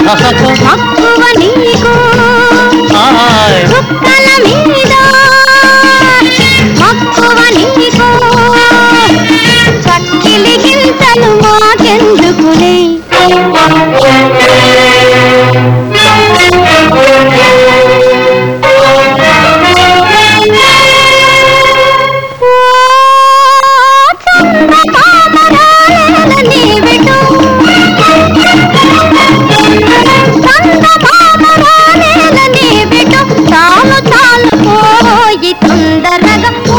మక్కువ నీకు ఆయ్. చుక్కల మీద మక్కువ నీకు చక్కిలి గింతలు మాకెందుకులే ఓ చందమామరాల నీవిటు చందమామరాల నీవిటు చాలు చాలు పోయి తొందరగా ఓ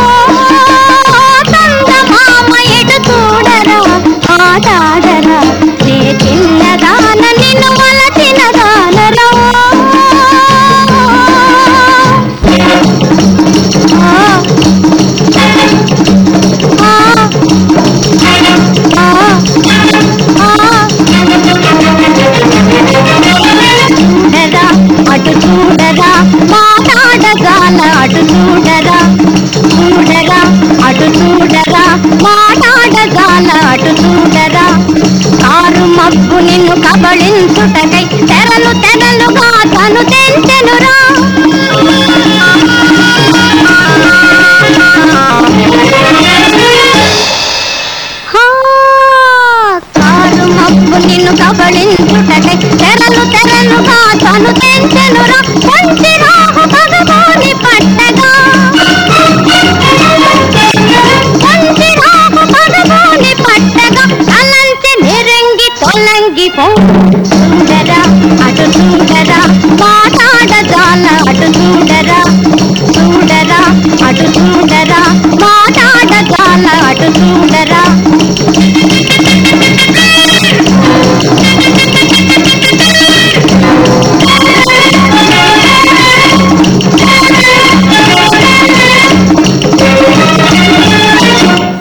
చందమామ ఎటు చూడరా ఆటాడరా నే చిన్నదాన నిన్ను వలచిన దానరా చూడరా అటు చూడరా మాట్లాడగాల అటు చూడరా చూడరా అటు చూడరా మాట్లాడగాల అటు చూడరా కారు మబ్బు నిన్ను కబళించుటకై తెరలు తెరలుగా తను తెంచెనురా హా, కారు మబ్బు నిన్ను కబళించుటకై తెరలు తెరలుగా తను తెంచెనురా కొంచి రాహు పగబోని పట్టగా కొంచి రాహు పగబోని పట్టగా తలంచి నిరంగి తొలంగి పో చూడరా అటు చూడరా మాట్లాడజాల అటు చూడరా చూడరా అటు చూడరా మాట్లాడజాల అటు చూడరా